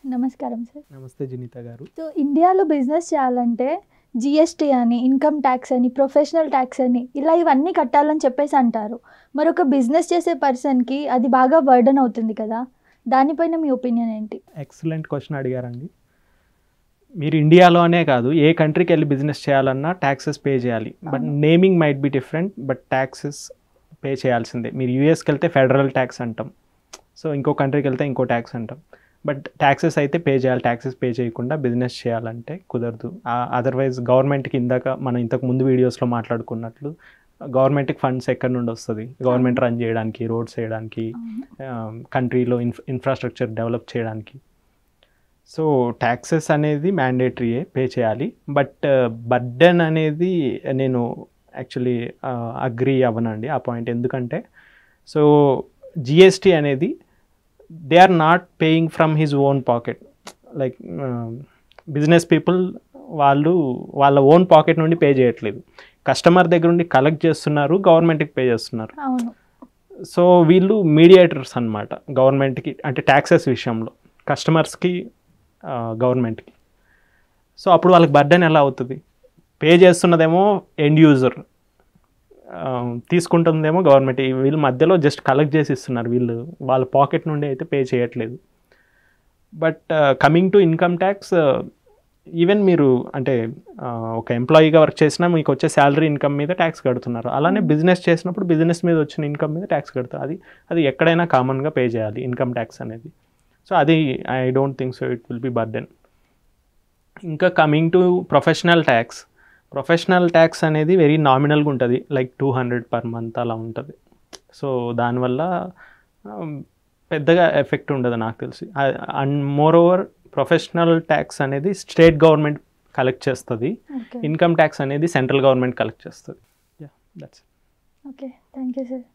నమస్కారం సార్ నమస్తే జనిత గారు సో ఇండియాలో బిజినెస్ చేయాలంటే జిఎస్టీ అని ఇన్కమ్ ట్యాక్స్ అని ప్రొఫెషనల్ ట్యాక్స్ అని ఇలా ఇవన్నీ కట్టాలని చెప్పేసి అంటారు మరొక బిజినెస్ చేసే పర్సన్కి అది బాగా బర్డన్ అవుతుంది కదా దానిపైన మీ ఒపీనియన్ ఏంటి ఎక్సలెంట్ క్వశ్చన్ అడిగారండి మీరు ఇండియాలోనే కాదు ఏ కంట్రీకి వెళ్ళి బిజినెస్ చేయాలన్నా ట్యాక్సెస్ పే చేయాలి బట్ అవును. Naming might be different but taxes pay చేయాల్సిందే మీరు యూఎస్కి వెళ్తే ఫెడరల్ ట్యాక్స్ అంటాం సో ఇంకో కంట్రీకి వెళ్తే ఇంకో ట్యాక్స్ అంటాం బట్ ట్యాక్సెస్ అయితే పే చేయాలి ట్యాక్సెస్ పే చేయకుండా బిజినెస్ చేయాలంటే కుదరదు అదర్వైజ్ గవర్నమెంట్కి ఇందాక మనం ఇంతకు ముందు వీడియోస్లో మాట్లాడుకున్నట్లు గవర్నమెంట్కి ఫండ్స్ ఎక్కడి నుండి వస్తుంది గవర్నమెంట్ రన్ చేయడానికి రోడ్స్ చేయడానికి కంట్రీలో ఇన్ఫ్ ఇన్ఫ్రాస్ట్రక్చర్ డెవలప్ చేయడానికి సో ట్యాక్సెస్ అనేది మ్యాండేటరీయే పే చేయాలి బట్ బర్డెన్ అనేది నేను యాక్చువల్లీ అగ్రి అవ్వనండి ఆ పాయింట్ ఎందుకంటే సో జిఎస్టీ అనేది they are not paying from his own pocket like business people వాళ్ళు వాళ్ళ ఓన్ పాకెట్ నుండి పే చేయట్లేదు కస్టమర్ దగ్గర నుండి కలెక్ట్ చేస్తున్నారు గవర్నమెంట్కి పే చేస్తున్నారు అవును సో వీళ్ళు మీడియేటర్స్ అనమాట గవర్నమెంట్కి అంటే ట్యాక్సెస్ విషయంలో కస్టమర్స్కి గవర్నమెంట్కి సో అప్పుడు వాళ్ళకి బర్డెన్ ఎలా అవుతుంది పే చేస్తున్నదేమో ఎండ్ యూజర్ తీసుకుంటుందేమో గవర్నమెంట్ వీళ్ళు మధ్యలో జస్ట్ కలెక్ట్ చేసి ఇస్తున్నారు వీళ్ళు వాళ్ళ పాకెట్ నుండి అయితే పే చేయట్లేదు but coming to income tax even మీరు అంటే ఆ, ఒక ఎంప్లాయీగా వర్క్ చేసినా మీకు వచ్చే శాలరీ ఇన్కమ్ మీద ట్యాక్స్ కడుతున్నారు అలానే బిజినెస్ చేసినప్పుడు బిజినెస్ మీద వచ్చిన ఇన్కమ్ మీద ట్యాక్స్ కడతారు అది అది ఎక్కడైనా కామన్గా పే చేయాలి ఇన్కమ్ ట్యాక్స్ అనేది సో అది I don't think so it will be burden ఇంకా coming to professional tax professional tax అనేది వెరీ నామినల్గా ఉంటుంది like two hundred per month అలా ఉంటుంది సో దానివల్ల um, పెద్దగా ఎఫెక్ట్ ఉండదు నాకు తెలిసి and more over professional tax అనేది స్టేట్ గవర్నమెంట్ కలెక్ట్ చేస్తుంది ఓకే ఇన్కమ్ ట్యాక్స్ అనేది సెంట్రల్ గవర్నమెంట్ కలెక్ట్ చేస్తుంది yeah that's okay thank you sir